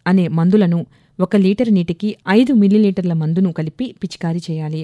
అనే మందులను ఒక లీటర్ నీటికి ఐదు మిల్లీలీటర్ల మందును కలిపి పిచికారీ చేయాలి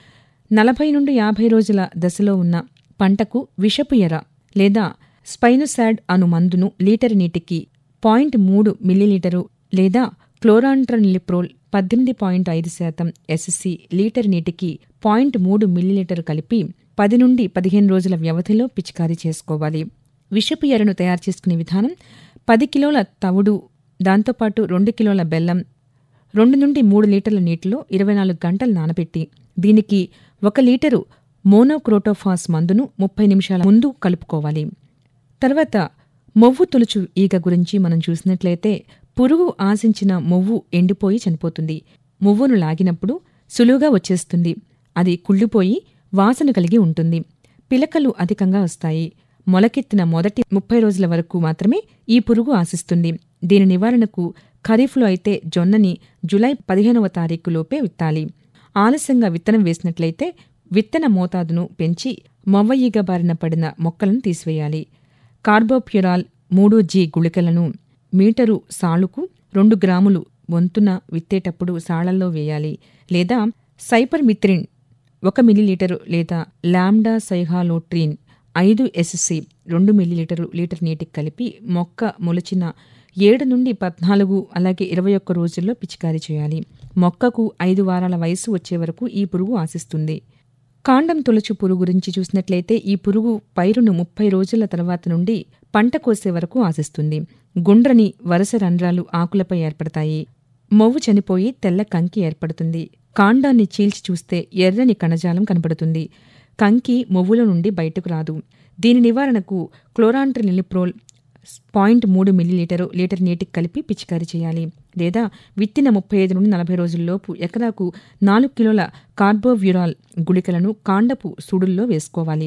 నలభై నుండి యాభై రోజుల దశలో ఉన్న పంటకు విషపు ఎర లేదా స్పైనోసాడ్ అను మందును లీటర్ నీటికి పాయింట్ మూడు మిల్లీలీటరు లేదా క్లోరాంట్రనిలిప్రోల్ పద్దెనిమిది పాయింట్ ఐదు శాతం ఎస్ఎస్సి లీటర్ నీటికి పాయింట్ మూడు మిల్లీలీటరు కలిపి పది నుండి పదిహేను రోజుల వ్యవధిలో పిచికారీ చేసుకోవాలి విషపు ఎరను తయారు చేసుకునే విధానం పది కిలోల తవుడు దాంతోపాటు రెండు కిలోల బెల్లం రెండు నుండి మూడు లీటర్ల నీటిలో ఇరవై నాలుగు గంటలు నానబెట్టి దీనికి ఒక లీటరు మోనోక్రోటోఫాస్ మందును ముప్పై నిమిషాల ముందు కలుపుకోవాలి తర్వాత మొవ్వు తొలుచు ఈగ గురించి మనం చూసినట్లయితే పురుగు ఆశించిన మొవ్వు ఎండిపోయి చనిపోతుంది మొవ్వును లాగినప్పుడు సులువుగా వచ్చేస్తుంది అది కుళ్ళిపోయి వాసన కలిగి ఉంటుంది పిలకలు అధికంగా వస్తాయి మొలకెత్తిన మొదటి ముప్పై రోజుల వరకు మాత్రమే ఈ పురుగు ఆశిస్తుంది దీని నివారణకు ఖరీఫ్లో అయితే జొన్నని జులై పదిహేనవ తారీఖు లోపే విత్తాలి ఆలస్యంగా విత్తనం వేసినట్లయితే విత్తన మోతాదును పెంచి మొవ్వయ్యిగ బారిన పడిన మొక్కలను తీసివేయాలి కార్బోప్యురాల్ మూడు జీ గుళికలను మీటరు సాలుకు రెండు గ్రాములు వంతున విత్తేటప్పుడు సాళ్లల్లో వేయాలి లేదా సైపర్మిత్రిన్ ఒక మిల్లీలీటరు లేదా లామ్డా సైహాలోట్రిన్ ఐదు ఎస్ఎస్సి రెండు మిల్లీలీటరు లీటర్ నీటికి కలిపి మొక్క మొలిచిన ఏడు నుండి పద్నాలుగు అలాగే ఇరవై ఒక్క రోజుల్లో పిచికారీ చేయాలి మొక్కకు ఐదు వారాల వయసు వచ్చే వరకు ఈ పురుగు ఆశిస్తుంది కాండం తొలచు పురుగు గురించి చూసినట్లయితే ఈ పురుగు పైరును ముప్పై రోజుల తర్వాత నుండి పంట కోసే వరకు ఆశిస్తుంది గుండ్రని వరుస రంధ్రాలు ఆకులపై ఏర్పడతాయి మొవ్వు చనిపోయి తెల్ల కంకి ఏర్పడుతుంది కాండాన్ని చీల్చి చూస్తే ఎర్రని కణజాలం కనపడుతుంది కంకి మొవ్వుల నుండి బయటకు రాదు దీని నివారణకు క్లోరాంట్రినిలిప్రోల్ పాయింట్ మూడు మిల్లీలీటరు లీటర్ నీటికి కలిపి పిచికారీ చేయాలి లేదా విత్తిన ముప్పై ఐదు నుండి నలభై రోజుల్లోపు ఎకరాకు నాలుగు కిలోల కార్బోవ్యురాల్ గుళికలను కాండపు సుడుల్లో వేసుకోవాలి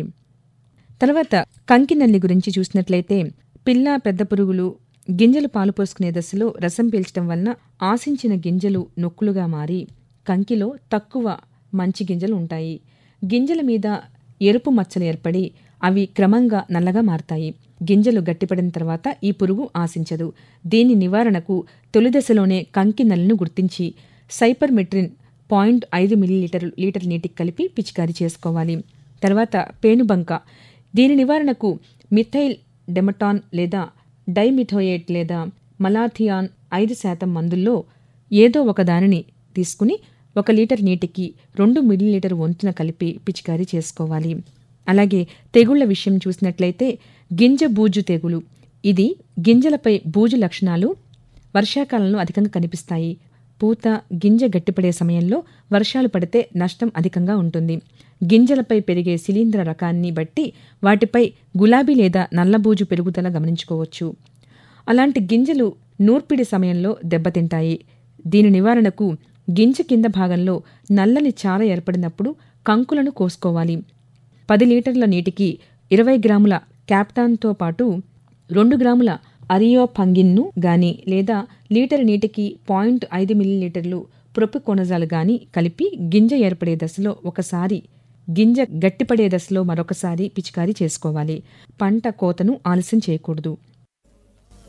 తర్వాత కంకి నల్లి గురించి చూసినట్లయితే పిల్ల పెద్ద పురుగులు గింజలు పాలు పోసుకునే దశలో రసం పీల్చడం వలన ఆశించిన గింజలు నొక్కులుగా మారి కంకిలో తక్కువ మంచి గింజలు ఉంటాయి గింజల మీద ఎరుపు మచ్చలు ఏర్పడి అవి క్రమంగా నల్లగా మారతాయి గింజలు గట్టిపడిన తర్వాత ఈ పురుగు ఆశించదు దీని నివారణకు తొలి దశలోనే కంకి నల్లిని గుర్తించి సైపర్మెట్రిన్ పాయింట్ ఐదు మిల్లీలీటర్ లీటర్ నీటికి కలిపి పిచికారీ చేసుకోవాలి తర్వాత పేనుబంక దీని నివారణకు మిథైల్ డెమటాన్ లేదా డైమిథోయేట్ లేదా మలాథియాన్ ఐదు శాతం మందుల్లో ఏదో ఒక దానిని తీసుకుని ఒక లీటర్ నీటికి రెండు మిల్లీలీటర్ వంతున కలిపి పిచికారీ చేసుకోవాలి అలాగే తెగుళ్ల విషయం చూసినట్లయితే గింజ బూజు తెగులు ఇది గింజలపై బూజు లక్షణాలు వర్షాకాలంలో అధికంగా కనిపిస్తాయి పూత గింజ గట్టిపడే సమయంలో వర్షాలు పడితే నష్టం అధికంగా ఉంటుంది గింజలపై పెరిగే శిలీంధ్ర రకాన్ని బట్టి వాటిపై గులాబీ లేదా నల్లబూజు పెరుగుదల గమనించుకోవచ్చు అలాంటి గింజలు నూర్పిడి సమయంలో దెబ్బతింటాయి దీని నివారణకు గింజ కింద భాగంలో నల్లని చార ఏర్పడినప్పుడు కంకులను కోసుకోవాలి పది లీటర్ల నీటికి ఇరవై గ్రాముల క్యాప్టాన్తో పాటు రెండు గ్రాముల అరియోఫంగిన్ను గాని లేదా లీటర్ నీటికి పాయింట్ ఐదు మిల్లీలీటర్లు ప్రొపికొనజాలు గాని కలిపి గింజ ఏర్పడే దశలో ఒకసారి గింజ గట్టిపడే దశలో మరొకసారి పిచికారీ చేసుకోవాలి పంట కోతను ఆలస్యం చేయకూడదు